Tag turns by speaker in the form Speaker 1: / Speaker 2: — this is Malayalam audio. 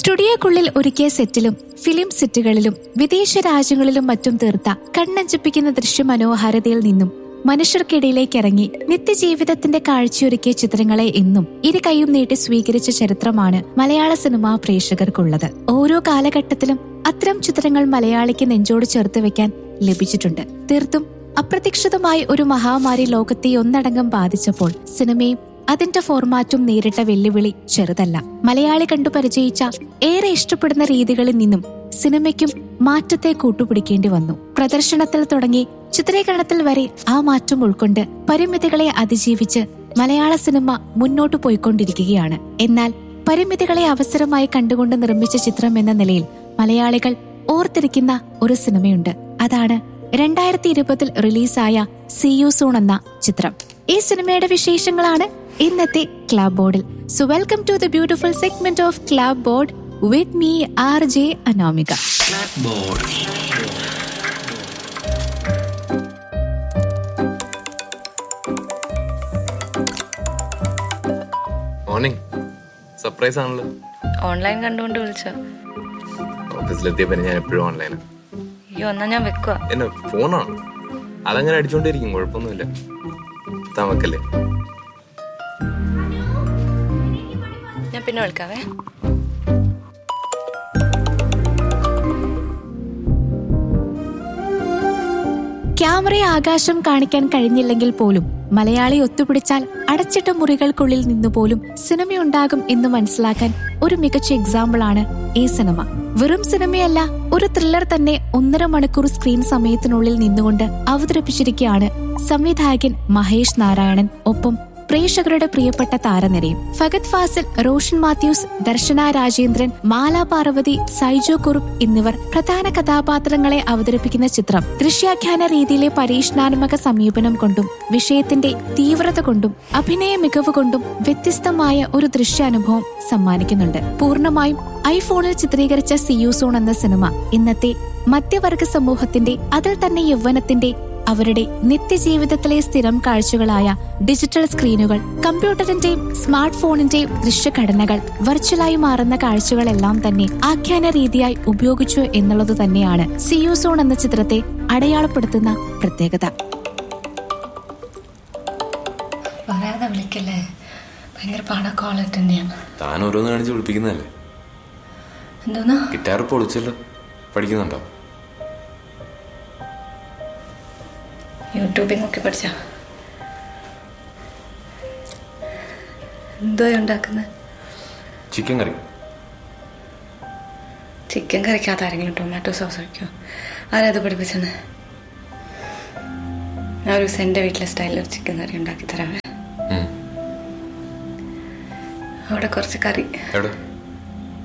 Speaker 1: സ്റ്റുഡിയോക്കുള്ളിൽ ഒരുക്കിയ സെറ്റിലും ഫിലിം സെറ്റുകളിലും വിദേശ രാജ്യങ്ങളിലും മറ്റും തീർത്ത കണ്ണഞ്ചിപ്പിക്കുന്ന ദൃശ്യമനോഹാരിതയിൽ നിന്നും മനുഷ്യർക്കിടയിലേക്ക് ഇറങ്ങി നിത്യജീവിതത്തിന്റെ കാഴ്ചയൊരുക്കിയ ചിത്രങ്ങളെ എന്നും ഇരു കൈയും നീട്ടി സ്വീകരിച്ച ചരിത്രമാണ് മലയാള സിനിമാ പ്രേക്ഷകർക്കുള്ളത് ഓരോ കാലഘട്ടത്തിലും അത്തരം ചിത്രങ്ങൾ മലയാളിക്ക് നെഞ്ചോട് ചേർത്ത് വെക്കാൻ ലഭിച്ചിട്ടുണ്ട് തീർത്തും അപ്രതീക്ഷിതമായി ഒരു മഹാമാരി ലോകത്തെ ഒന്നടങ്കം ബാധിച്ചപ്പോൾ സിനിമയും അതിന്റെ ഫോർമാറ്റും നേരിട്ട വെല്ലുവിളി ചെറുതല്ല മലയാളി കണ്ടു പരിചയിച്ച ഏറെ ഇഷ്ടപ്പെടുന്ന രീതികളിൽ നിന്നും സിനിമയ്ക്കും മാറ്റത്തെ കൂട്ടുപിടിക്കേണ്ടി വന്നു പ്രദർശനത്തിൽ തുടങ്ങി ചിത്രീകരണത്തിൽ വരെ ആ മാറ്റം ഉൾക്കൊണ്ട് പരിമിതികളെ അതിജീവിച്ച് മലയാള സിനിമ മുന്നോട്ടു പോയിക്കൊണ്ടിരിക്കുകയാണ് എന്നാൽ പരിമിതികളെ അവസരമായി കണ്ടുകൊണ്ട് നിർമ്മിച്ച ചിത്രം എന്ന നിലയിൽ മലയാളികൾ ഓർത്തിരിക്കുന്ന ഒരു സിനിമയുണ്ട് അതാണ് രണ്ടായിരത്തി ഇരുപതിൽ റിലീസായ സി യു സൂൺ എന്ന ചിത്രം ഈ സിനിമയുടെ വിശേഷങ്ങളാണ് ഇന്നത്തെ ക്ലബ് ബോർഡിൽ so welcome to the beautiful segment of club board with me R J Anamika
Speaker 2: morning surprise ആണല്ലോ
Speaker 3: ഓൺലൈൻ കണ്ടുകൊണ്ട് വിളിച്ചോ
Speaker 2: ഓഫീസിലെത്തിയപ്പോ ഞാൻ എപ്പോഴും ഓൺലൈനാണ്
Speaker 3: അയ്യോ എന്നാ ഞാൻ വെക്കുക
Speaker 2: എന്നെ ഫോണാണ് അതങ്ങനെ അടിച്ചോണ്ടിരിക്കും കുഴപ്പമൊന്നുമില്ല താമക്കല്ലേ
Speaker 3: ഞാൻ പിന്നെ വിളിക്കാവേ
Speaker 1: ക്യാമറയെ ആകാശം കാണിക്കാൻ കഴിഞ്ഞില്ലെങ്കിൽ പോലും മലയാളി ഒത്തുപിടിച്ചാൽ അടച്ചിട്ട മുറികൾക്കുള്ളിൽ നിന്നുപോലും സിനിമയുണ്ടാകും എന്ന് മനസ്സിലാക്കാൻ ഒരു മികച്ച എക്സാമ്പിൾ ആണ് ഈ സിനിമ വെറും സിനിമയല്ല ഒരു ത്രില്ലർ തന്നെ ഒന്നര മണിക്കൂർ സ്ക്രീൻ സമയത്തിനുള്ളിൽ നിന്നുകൊണ്ട് അവതരിപ്പിച്ചിരിക്കുകയാണ് സംവിധായകൻ മഹേഷ് നാരായണൻ ഒപ്പം പ്രേക്ഷകരുടെ പ്രിയപ്പെട്ട താരനിരയും ഫഗത് ഫാസിൽ റോഷൻ മാത്യൂസ് ദർശന രാജേന്ദ്രൻ മാല പാർവതി സൈജോ കുറുപ്പ് എന്നിവർ പ്രധാന കഥാപാത്രങ്ങളെ അവതരിപ്പിക്കുന്ന ചിത്രം ദൃശ്യാഖ്യാന രീതിയിലെ പരീക്ഷണാത്മക സമീപനം കൊണ്ടും വിഷയത്തിന്റെ തീവ്രത കൊണ്ടും അഭിനയ മികവ് കൊണ്ടും വ്യത്യസ്തമായ ഒരു ദൃശ്യാനുഭവം സമ്മാനിക്കുന്നുണ്ട് പൂർണ്ണമായും ഐഫോണിൽ ചിത്രീകരിച്ച സിയൂസോൺ എന്ന സിനിമ ഇന്നത്തെ മധ്യവർഗ സമൂഹത്തിന്റെ അതിൽ തന്നെ യൗവനത്തിന്റെ അവരുടെ നിത്യജീവിതത്തിലെ സ്ഥിരം കാഴ്ചകളായ ഡിജിറ്റൽ സ്ക്രീനുകൾ കമ്പ്യൂട്ടറിന്റെയും സ്മാർട്ട് ഫോണിന്റെയും ദൃശ്യഘടനകൾ വെർച്വലായി മാറുന്ന കാഴ്ചകളെല്ലാം തന്നെ ആഖ്യാന രീതിയായി ഉപയോഗിച്ചു എന്നുള്ളത് തന്നെയാണ് സിയൂസോൺ എന്ന ചിത്രത്തെ അടയാളപ്പെടുത്തുന്ന പ്രത്യേകത
Speaker 3: പറയാതെ വിളിക്കല്ലേ ഭയങ്കര പാടാ കോൾ അറ്റൻഡ് ചെയ്യാൻ
Speaker 2: താൻ ഓരോന്ന് കാണിച്ച് വിളിപ്പിക്കുന്നതല്ലേ
Speaker 3: എന്തോന്നാ
Speaker 2: ഗിറ്റാർ പൊളിച്ചല്ലോ പഠിക്കുന്നുണ്ടോ
Speaker 3: യൂട്യൂബിൽ നോക്കി പഠിച്ച എന്തോ ഉണ്ടാക്കുന്നത്
Speaker 2: ചിക്കൻ കറി
Speaker 3: ചിക്കൻ കറിക്കകത്ത് ആരെങ്കിലും ടൊമാറ്റോ സോസ് ഒഴിക്കോ ആരാ അത് പഠിപ്പിച്ചെന്ന് ഞാൻ ഒരു ദിവസം എൻ്റെ വീട്ടിലെ സ്റ്റൈലിൽ ഒരു ചിക്കൻ കറി ഉണ്ടാക്കി തരാമേ
Speaker 2: ഉം.
Speaker 3: അവിടെ കുറച്ച് കറി
Speaker 2: എവിടെ